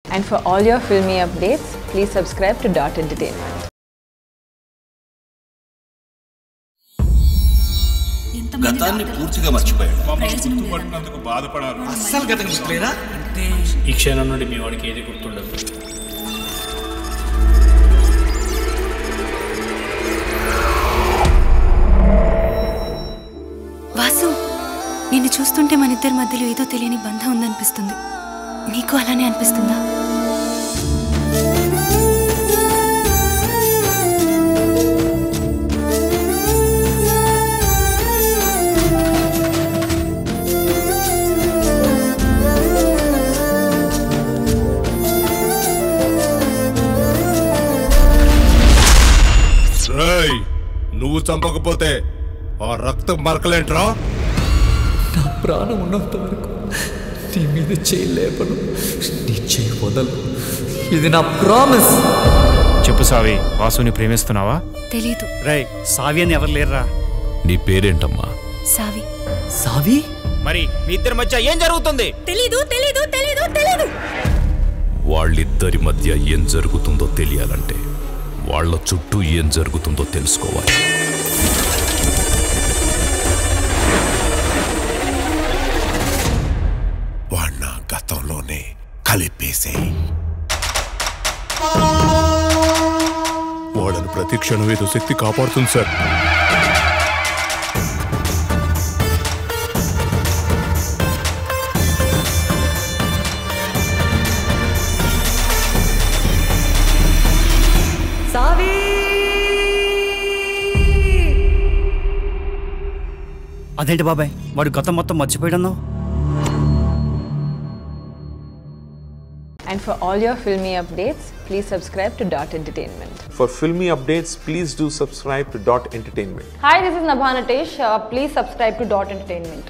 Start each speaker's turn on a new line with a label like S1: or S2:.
S1: And for all your filmy updates, please subscribe to Dot Entertainment.
S2: గతాన్ని పూర్తిగా మర్చిపోయాడు
S3: గుర్తుపట్టినందుకు బాధపడాలి
S4: అస్సలు గత గుర్తులేదా
S5: ఈ క్షణం నుండి మీ వాడికి ఏది గుర్తుండదు
S6: వాసు నిన్ను చూస్తుంటే మన ఇద్దరి మధ్యలో ఏదో తెలియని బంధం ఉందనిపిస్తుంది నీకు అలానే అనిపిస్తుందా
S3: రేయ్ నువ్వు చంపకపోతే ఆ రక్తం మరకలేంట్రా
S7: నా ప్రాణం ఉన్నంత వరకు నీ మీద చేయలేపను నీ చేయి వదలు ఇది నా ప్రామిస్
S8: చెప్పు సావి వాసుని ప్రేమిస్తున్నావా
S6: తెలీదు
S4: రై సావి అని ఎవరు లేరురా
S3: నీ పేరేంటమ్మా
S6: సావి
S7: సావి
S8: మరి మీ ఇద్దరి మధ్య ఏం జరుగుతుంది
S6: తెలీదు తెలీదు తెలీదు తెలీదు
S3: వాళ్ళిద్దరి మధ్య ఏం జరుగుతుందో తెలియాలంటే వాళ్ళ చుట్టూ ఏం జరుగుతుందో తెలుసుకోవాలి వాణ్ణ గతంలోనే కలిపేసే వాళ్ళని ప్రతి క్షణం ఏదో శక్తి కాపాడుతుంది సార్
S4: అదేంటి బాబాయ్ వాడు గతం మొత్తం మర్చిపోయాడన్నావు
S1: And for all your filmy updates, please subscribe to Dot Entertainment.
S9: For filmy updates, please do subscribe to Dot Entertainment.
S1: Hi, this is Nabha Natesh. Uh, please subscribe to Dot Entertainment.